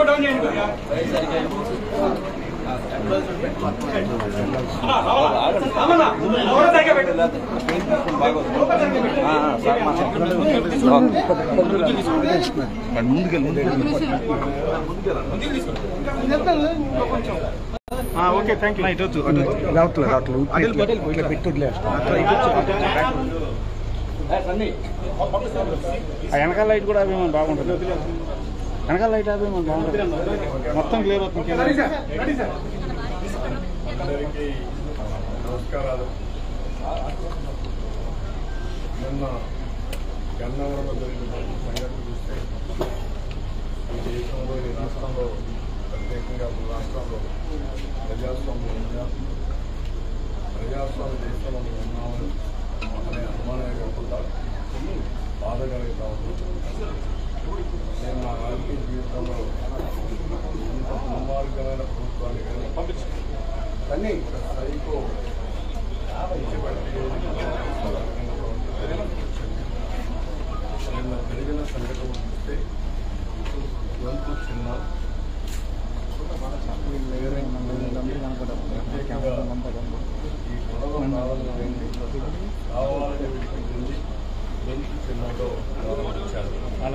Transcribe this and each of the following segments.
Down చేయండి కొద్దిగా. అన్నా, రావాలా? రామన్నా, లోపల సరిగ్గా పెట్టు. లోపల సరిగ్గా పెట్టు. ఓకే థ్యాంక్ యూ ఇటు వచ్చు అటు వచ్చు రావట్లేదు రావట్లేదు ఇట్లా పెట్టులే ఆ వెనకాల లైట్ కూడా అవి బాగుంటుంది వెనకాల లైట్ అవి బాగుంటుంది మొత్తం క్లియర్ అవుతుంది కింద. అందరికీ నమస్కారాలు నిన్న గన్నవరంలో జరిగిన సంఘటన చూస్తే ఈ దేశంలో ఈ రాష్ట్రంలో ప్రత్యేకంగా మన రాష్ట్రంలో ప్రజాస్వామ్యం ఉందా ప్రజాస్వామ్య దేశంలో మనం ఉన్నామని అనే అనుమానమే కాకుండా బాధ కలుగుతా ఉంది నేను నా రాజకీయ జీవితంలో ఇంత దుర్మార్గమైన ప్రభుత్వాన్ని కానీ పంపించాను కానీ ఒక సైకో నిన్న జరిగిన సంఘటన చూస్తే గొంతు చిన్న ఈ గొడవ కావాలని కావాలని విడిపించింది గొంతు చిన్నతో ప్రారంభించారు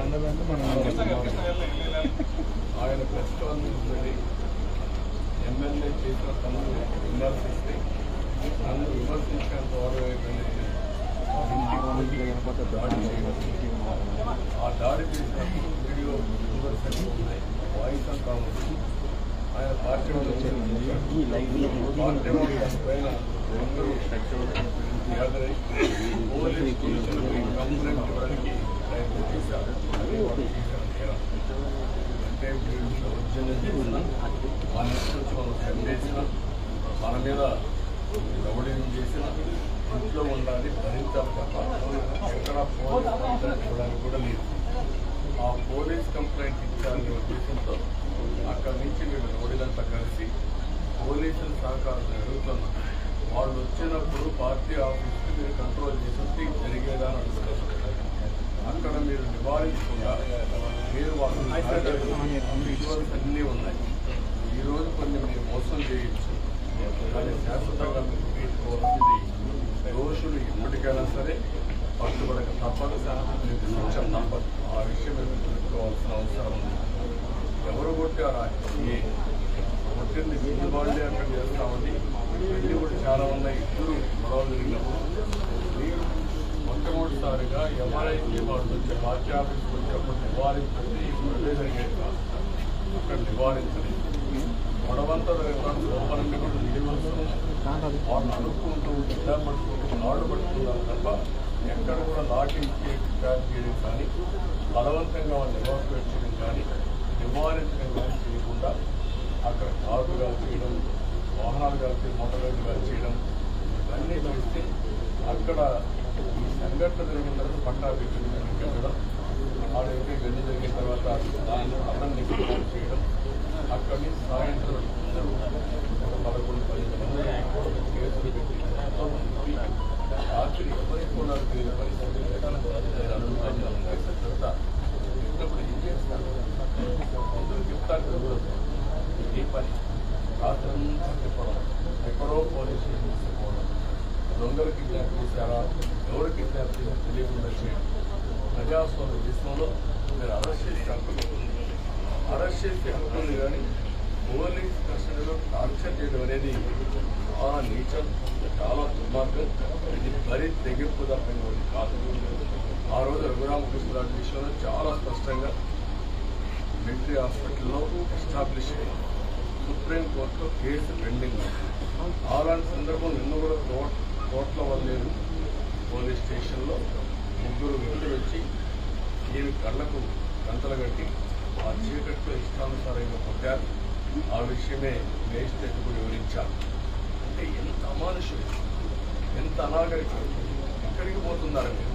ఆయన ప్రెస్ కాన్ఫరెన్స్ పెట్టి ఎమ్మెల్యే చేసిన పనులు విమర్శిస్తే నన్ను విమర్శించేంత వరకు అయిపోయింది మా ఇంటికి దాడి చేయడం ఆ దాడి చేసిన వీడియో విమర్శలు ఉన్నాయి వాయిస్ అంతా ఉంది ఆయన పార్టీ వాళ్ళు పార్టీ వాళ్ళు పైన అందరూ గ్యాదరై పోలీస్ స్టేషన్కి కంప్లైంట్ ఇవ్వడానికి ప్రయత్నం చేశారు అది వాళ్ళు చేసిన నేరం అంటే వీళ్ళు దౌర్జన్యం చేసిన వాళ్ళ ఇష్టం వచ్చి వాళ్ళు చంపేసిన మన మీద రౌడీని చేసిన ఇంట్లో ఉండాలి భరించాలి తప్ప ఎక్కడ పోలీస్ కంప్లైంట్ ఇవ్వడానికి కూడా లేదు ఆ పోలీస్ కంప్లైంట్ ఇచ్చారనే ఉద్దేశంతో అక్కడి నుంచి వీళ్ళు రౌడీలంతా కలిసి పోలీసుల సహకారం జరుగుతున్నా వాళ్ళు వచ్చినప్పుడు పార్టీ ఆఫీస్కి మీరు కంట్రోల్ చేసి ఇది జరిగేదా అని అనుకుంటున్నారు అక్కడ మీరు నివారించకుండా మీరు వాళ్ళు విజువల్స్ అన్నీ ఉన్నాయి ఈ రోజు కొన్ని మీరు మోసం చేయొచ్చు కానీ శాశ్వతంగా మీరు పెట్టుకోవాల్సింది దోషులు ఎప్పటికైనా సరే పట్టుబడక తప్పదు మీకు శిక్ష తప్పదు ఆ విషయం మీరు తెలుసుకోవాల్సిన అవసరం ఉంది ఎవరు కొట్టారా ఏ కొట్టింది వీళ్ళు వాళ్ళే అక్కడ చేస్తామని వెళ్ళి కూడా చాలా ఉన్నాయి ఇద్దరు గొడవలు జరిగినప్పుడు మీరు మొట్టమొదటిసారిగా ఎవరైతే వాళ్ళు వచ్చి పార్టీ ఆఫీస్కి వచ్చినప్పుడు నివారించండి ఇప్పుడు జరిగేది కాదు అక్కడ నివారించలేదు గొడవంతా జరగడానికి లోపల నుండి కూడా విజువల్స్ ఉన్నాయి వాళ్ళు అనుకుంటూ జిల్లా పట్టుకుంటూ నాడు పట్టుకున్నారు తప్ప ఎక్కడ కూడా లాఠీ ట్యాప్ చేయడం కానీ బలవంతంగా వాళ్ళు ఎవాక్యుయేట్ చేయడం కానీ నివారించడం కానీ చేయకుండా అక్కడ కార్లు కాల్ చేయడం వాహనాలు కలిసి మోటార్ రైలు కాల్ చేయడం ఇవన్నీ చేస్తే అక్కడ ఈ సంఘటన జరిగిన తర్వాత పట్టాభి పెట్టడం ఆడైతే గండి జరిగిన తర్వాత దాన్ని అతన్ని ఫోన్ చేయడం అక్కడి నుంచి సాయంత్రం అందరూ ఒక పదకొండు పన్నెండు మంది కేసులు పెట్టి మొత్తం తిప్పి రాత్రి ఎవరికి కూడా తెలియని పరిస్థితి నేను అడుగుతాను చెప్తా చెప్పినప్పుడు ఏం చేస్తాను అందరూ చెప్తాను కుదరదు ఏ పని రాత్రి అంతా చెప్పడం ఎక్కడో పోలీస్ స్టేషన్ తీసుకుపోవడం దొంగలు కిడ్నాప్ చేశారా ఎవరు కిడ్నాప్ చేశారో తెలియకుండా చేయడం ప్రజాస్వామ్య దేశంలో మీరు అరెస్ట్ చేసే హక్కు ఉంది అరెస్ట్ చేసే హక్కు ఉంది కానీ పోలీస్ కస్టడీలో టార్చర్ చేయడం అనేది చాలా నీచం చాలా దుర్మార్గం ఇది మరీ తెగింపు తప్ప ఇంకోటి కాదు ఆ రోజు రఘురామకృష్ణరాజు విషయంలో చాలా స్పష్టంగా మిలిటరీ హాస్పిటల్లో ఎస్టాబ్లిష్ అయ్యింది సుప్రీంకోర్టులో కేసు పెండింగ్ ఉంది. అలాంటి సందర్భం నిన్న కూడా కోర్ట్ కోర్టులో వాళ్ళు పోలీస్ స్టేషన్లో ముగ్గురు వ్యక్తులు వచ్చి ఈయన కళ్ళకు గంతలు కట్టి ఆ చీకట్లో ఇష్టానుసారంగా కొట్టారు ఆ విషయమే మేజిస్ట్రేట్ కూడా వివరించారు అంటే ఎంత అమానుషులు ఎంత అనాగరికం ఎక్కడికి పోతున్నారు మీరు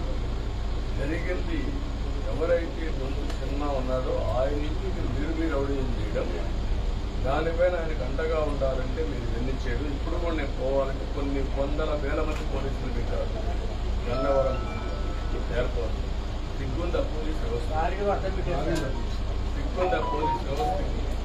జరిగింది ఎవరైతే ముందు చిన్న ఉన్నాడో ఆయన ఇంటికి మీరు మీరు అవడం చేయడం దానిపైన ఆయనకు అండగా ఉండాలంటే మీరు ఇవన్నీ చేయడం ఇప్పుడు కూడా నేను పోవాలంటే కొన్ని వందల వేల మంది పోలీసులు పెట్టారు గన్నవరం ఎయిర్పోర్ట్ సిగ్గుందా పోలీస్ వ్యవస్థ సిగ్గుందా పోలీస్ వ్యవస్థ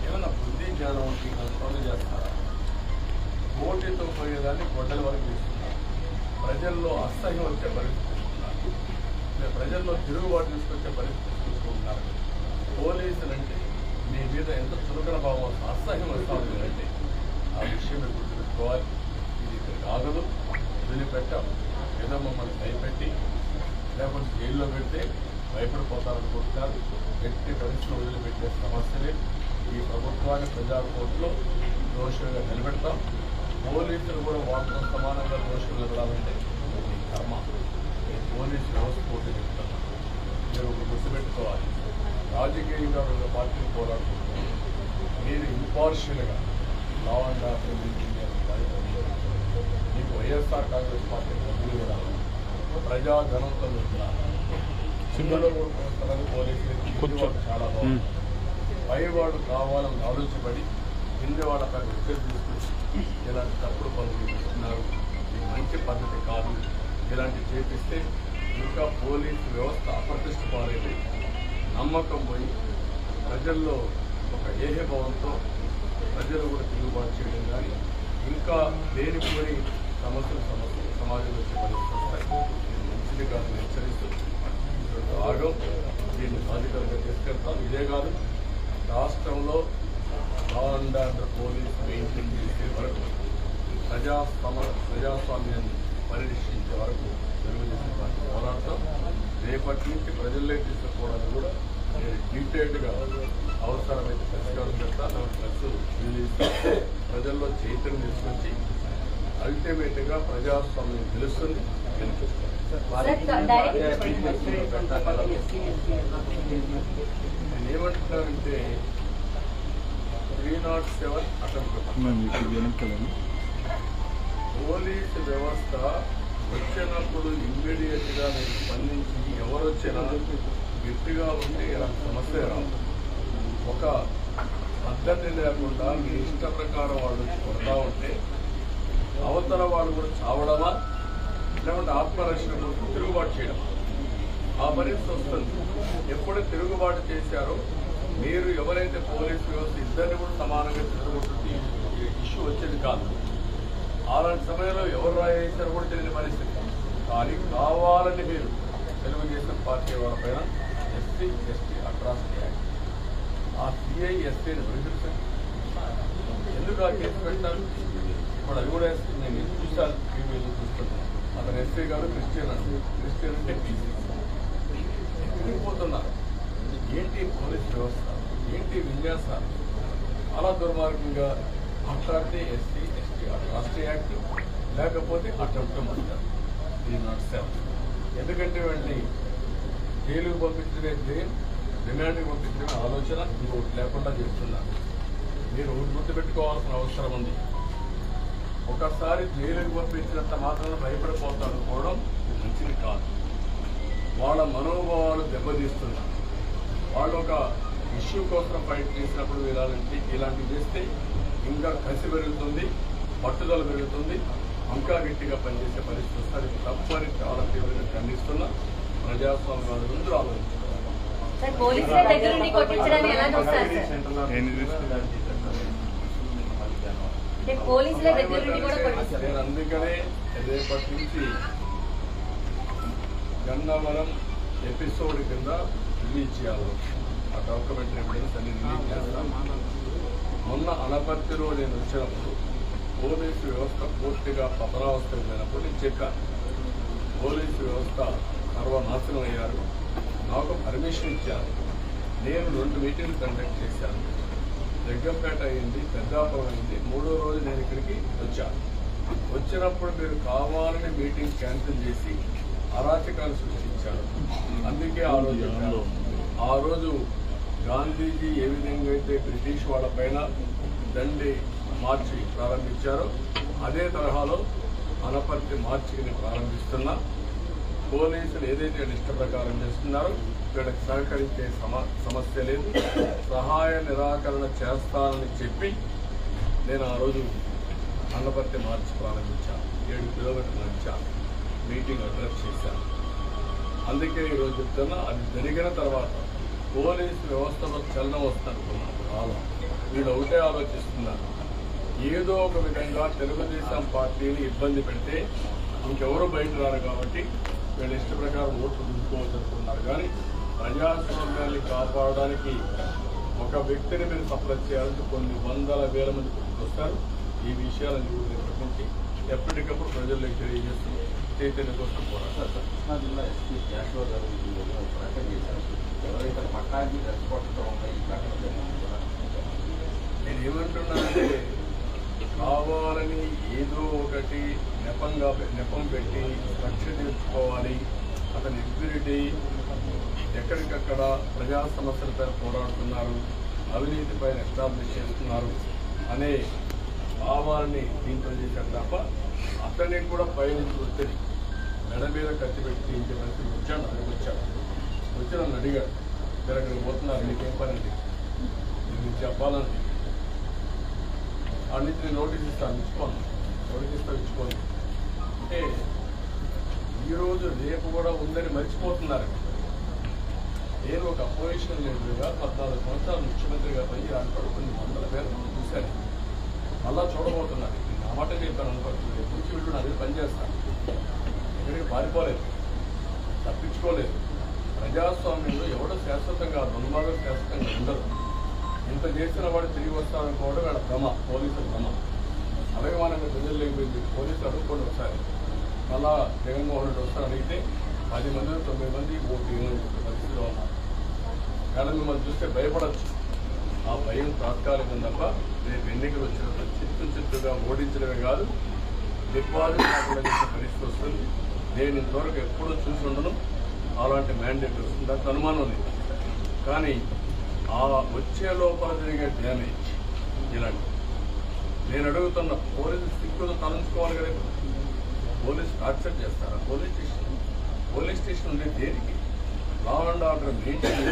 ఏమన్నా బుద్ధి జ్ఞానం ఉంటే కన్ఫర్మ్ చేస్తారా ఓటితో పోయేదాన్ని గొడ్డల వరకు తీసుకున్నారు ప్రజల్లో అసహ్యం వచ్చే పరిస్థితి తీసుకున్నారు లేదా ప్రజల్లో తిరుగుబాటు తీసుకొచ్చే పరిస్థితి తీసుకుంటున్నారు పోలీసులు అంటే మీ మీద ఎంత చురుకన భావం వస్తుంది, అసహ్యం వస్తూ ఉంది అంటే ఆ విషయం మీరు గుర్తుపెట్టుకోవాలి ఇది ఇక్కడికి ఆగదు వదిలిపెట్టాం ఏదో మమ్మల్ని భయపెట్టి లేకపోతే జైల్లో పెడితే భయపడిపోతారనుకుంటున్నారు ఎట్టి పరిస్థితులు వదిలిపెట్టే సమస్యలే ఈ ప్రభుత్వాన్ని ప్రజా కోర్టులో దోషులుగా నిలబెడతాం పోలీసులు కూడా వాళ్ళతో సమానంగా దోషులు నిలబడాలంటే ఇది కర్మ ఈ పోలీసు వ్యవస్థ కోర్టు చెప్తున్నాను మీరు ఒకటి గుర్తుపెట్టుకోవాలి రాజకీయంగా రెండు పార్టీలు పోరాడుకుంటున్నారు మీరు ఇంపార్షియల్గా లా అండ్ ఆర్డర్ మెయింటైన్ చేయాలని బాధ్యత మీకు వైఎస్ఆర్ కాంగ్రెస్ పార్టీ డబ్బులు ఇవ్వాలి ప్రజాధనంతో ఉండాలి చిన్నలో కూడా కొంతమంది పోలీసులు చాలా బాగుంది పైవాడు కావాలని ఆలోచపడి కింది వాళ్ళపై ఒత్తిడి తీసుకొచ్చి ఇలాంటి తప్పుడు పనులు చేస్తున్నారు ఇది మంచి పద్ధతి కాదు ఇలాంటి చేపిస్తే ఇంకా పోలీసు వ్యవస్థ అప్రతిష్ట పాలైతే నమ్మకం పోయి ప్రజల్లో ఒక ఏహభావంతో ప్రజలు కూడా తిరుగుబాటు చేయడం కానీ ఇంకా లేనిపోని సమస్యలు సమస్యలు సమాజంలో వచ్చే పరిస్థితి వస్తాయి ఇది మంచిది కాదు హెచ్చరిస్తూ ఇటువంటి ఆగం దీన్ని బాధితులుగా తీసుకెళ్తాం ఇదే కాదు రాష్ట్రంలో law and order police maintain చేసే వరకు ప్రజా సమ ప్రజాస్వామ్యాన్ని పరిరక్షించే వరకు తెలుగుదేశం పార్టీ పోరాడతాం రేపటి నుంచి ప్రజల్లో తీసుకుపోవడానికి కూడా నేను డీటెయిల్డ్గా అవసరమైతే పరిష్కారం పెడతాను ప్లస్ రిలీజ్ ప్రజల్లో చైతన్యం తీసుకొచ్చి అల్టిమేట్గా ప్రజాస్వామ్యం తెలుస్తుంది గెలిపిస్తాం నేను ఏమంటున్నానంటే three not seven attempt police వ్యవస్థ వచ్చినప్పుడు ఇమ్మీడియట్ గా మీరు స్పందించి ఎవరు వచ్చినా గట్టిగా ఉంటే ఇలాంటి సమస్య రాదు ఒక పద్ధతి లేకుండా మీ ఇష్ట ప్రకారం వాళ్ళు వచ్చి కొడతా ఉంటే అవతల వాళ్ళు కూడా చావడమా లేకుంటే ఆత్మరక్షణ కోసం తిరుగుబాటు చేయడం ఆ పరిస్థితి వస్తుంది ఎప్పుడు తిరుగుబాటు చేశారో మీరు ఎవరైతే పోలీసు వ్యవస్థ ఇద్దరిని కూడా సమానంగా తిరుగుతుంది ఇష్యూ వచ్చేది కాదు అలాంటి సమయంలో ఎవరు రాయేశారో కూడా తెలియని పరిస్థితి కానీ కావాలని మీరు తెలుగుదేశం పార్టీ వాళ్ళపైన ఎస్సీ ఎస్టీ అట్రాసిటీ యాక్ట్ ఆ సిఐ ఎస్టీని విడిపించండి ఎందుకు ఆ కేసు పెట్టారు ఇప్పుడు అది కూడా ఎస్టీ నేను చూశాను టీవీలో చూస్తున్నాను అతను ఎస్సీ గారు క్రిస్టియన్ అండి క్రిస్టియన్ అంటే పీసీ పోతున్నారు ఏంటి పోలీస్ వ్యవస్థ ఏంటి విన్యాసాలు చాలా దుర్మార్గంగా మాట్లాడితే ఎస్సీ ఎస్టీ రాష్ట్రీయ యాక్ట్ లేకపోతే అటెంప్ట్ అంటారు త్రీ నాట్ సెవెన్ ఎందుకంటే వెళ్ళి జైలుకు పంపించడే ధ్యేయం రిమాండ్కి పంపించే ఆలోచన ఇంకోటి లేకుండా చేస్తున్నారు మీరు ఒకటి గుర్తుపెట్టుకోవాల్సిన అవసరం ఉంది ఒకసారి జైలుకు పంపించినంత మాత్రం భయపడిపోతారు అనుకోవడం మంచిది కాదు వాళ్ళ మనోభావాలు దెబ్బతీస్తున్నారు వాళ్ళు ఒక ఇష్యూ కోసం ఫైట్ చేసినప్పుడు ఇలాంటి ఇలాంటివి చేస్తే ఇంకా కసి పెరుగుతుంది పట్టుదల పెరుగుతుంది ఇంకా గట్టిగా పనిచేసే పరిస్థితి వస్తుంది ఇది తప్పని చాలా తీవ్రంగా ఖండిస్తున్నా ప్రజాస్వామ్యాలు ముందు ఆలోచించారు సార్ పోలీసుల దగ్గర నుండి కొట్టించడాన్ని ఎలా చూస్తారు సార్ అంటే పోలీసుల దగ్గర నుండి కూడా కొట్టిస్తారు నేను అందుకనే రేపటి నుంచి గన్నవరం ఎపిసోడ్ కింద రిలీజ్ చేయాలి ఆ డాక్యుమెంటరీ ఎవిడెన్స్ అన్ని రిలీజ్ చేస్తాం మొన్న అనపర్తిలో నేను వచ్చినప్పుడు పోలీసు వ్యవస్థ పూర్తిగా పతనావస్థకు పోయినప్పుడు నేను చెప్పాను పోలీసు వ్యవస్థ సర్వనాశనం అయ్యారు నాకు పర్మిషన్ ఇచ్చారు నేను రెండు మీటింగ్లు కండక్ట్ చేశాను జగ్గంపేట అయింది పెద్దాపురం అయింది మూడో రోజు నేను ఇక్కడికి వచ్చాను వచ్చినప్పుడు మీరు కావాలని మీటింగ్ క్యాన్సిల్ చేసి అరాచకాలు సృష్టించారు అందుకే ఆ రోజు చెప్పాను. ఆ రోజు గాంధీజీ ఏ విధంగా అయితే బ్రిటిష్ వాళ్ళ పైన దండి మార్చి ప్రారంభించారో అదే తరహాలో అనపర్తి మార్చిని ప్రారంభిస్తున్నా పోలీసులు ఏదైతే ఇష్ట ప్రకారం చేస్తున్నారో వీళ్ళకి సహకరించే సమ సమస్య లేదు సహాయ నిరాకరణ చేస్తానని చెప్పి నేను ఆ రోజు అన్నపర్తి మార్చి ప్రారంభించాను ఏడు కిలోమీటర్లు నడిచాను మీటింగ్ అడ్రస్ చేశాను అందుకే ఈరోజు చెప్తున్నా అది జరిగిన తర్వాత పోలీసు వ్యవస్థలో చలనం వస్తుందనుకున్నాను రాలా వీళ్ళు ఒకటే ఆలోచిస్తున్నారు ఏదో ఒక విధంగా తెలుగుదేశం పార్టీని ఇబ్బంది పెడితే ఇంకెవరు బయట రారు కాబట్టి వీళ్ళ ఇష్ట ప్రకారం ఓట్లు దించుకోవచ్చు అనుకున్నారు కానీ ప్రజాస్వామ్యాన్ని కాపాడడానికి ఒక వ్యక్తిని మీరు సప్రెస్ చేయాలంటే కొన్ని వందల వేల మంది వస్తారు ఈ విషయాలను రేపటి నుంచి ఎప్పటికప్పుడు ప్రజల్లోకి తెలియజేస్తూ చైతన్య కోసం పోరాడతారు కృష్ణా జిల్లా ఎస్పీ జాషువా గారు ఈ రోజు ఒక ప్రకటన చేశారు ఎవరైతే పట్టాకి రెస్పాండ్తో ఉన్నాయి ఈ ప్రకటన నేను ఏమంటున్నానంటే కావాలని ఏదో ఒకటి నెపంగా నెపం పెట్టి కక్ష తీర్చుకోవాలి అతని ఎగ్జిబిలిటీ ఎక్కడికక్కడ ప్రజా సమస్యలపై పోరాడుతున్నారు అవినీతి పైన ఎస్టాబ్లిష్ చేస్తున్నారు అనే భావాన్ని దీంట్లో చేశారు తప్ప అతనికి కూడా పైనుంచి వచ్చేది మెడ మీద కత్తి పెట్టి తీయించే పరిస్థితి వచ్చాడు అక్కడికి వచ్చాడు వచ్చి నన్ను అడిగాడు మీరు అక్కడికి పోతున్నారు మీకేం పని అండి నేను చెప్పాలని ఆ నుంచి నేను నోటీస్ ఇస్తాను ఇచ్చుకోను నోటీస్ ఇస్తా ఇచ్చుకోను అంటే ఈరోజు రేపు కూడా ఉందని మర్చిపోతున్నారు నేను ఒక అపోజిషన్ లీడర్గా పద్నాలుగు సంవత్సరాలు ముఖ్యమంత్రిగా పనిచేయాలి కొన్ని వందల వేల మంది చూశాను మళ్ళా చూడబోతున్నారు నేను ఆ మాట చెప్పాను అనుకోవట్లేదు నుంచి వీళ్ళు నా దగ్గర పనిచేస్తాను ఎక్కడికి పారిపోలేదు తప్పించుకోలేదు ప్రజాస్వామ్యంలో ఎవడో శాశ్వతంగా రుణమాలు శాశ్వతంగా ఉండదు ఇంత చేసిన వాడు తిరిగి వస్తాడనుకోవడం వీళ్ళ భ్రమ పోలీసుల భ్రమ అలాగే మనకు ప్రజల్లోకి వెళ్ళి పోలీసులు అడుక్కోండి ఒకసారి మళ్ళా జగన్మోహన్ రెడ్డి వస్తారు అడిగితే పది మంది తొమ్మిది మంది ఓటు ఏమని చెప్పే పరిస్థితిలో ఉన్నారు కానీ మిమ్మల్ని చూస్తే భయపడచ్చు ఆ భయం తాత్కాలికం తప్ప రేపు ఎన్నికలు వచ్చినప్పుడు చిత్తు చిత్తుగా ఓడించడమే కాదు డిపాజిట్ కాకుండా చేసే పరిస్థితి వస్తుంది నేను ఇంతవరకు ఎప్పుడూ చూసి ఉండను అలాంటి మ్యాండేట్ వస్తుంది దానికి అనుమానం లేదు కానీ ఆ వచ్చే లోపల జరిగే డ్యామేజ్ ఇలాంటి నేను అడుగుతున్న పోలీసు సిక్కులు తలంచుకోవాలి కదా పోలీసు టార్చర్ చేస్తారా పోలీస్ స్టేషన్ పోలీస్ స్టేషన్ ఉండే దేనికి లా అండ్ ఆర్డర్ మెయింటైన్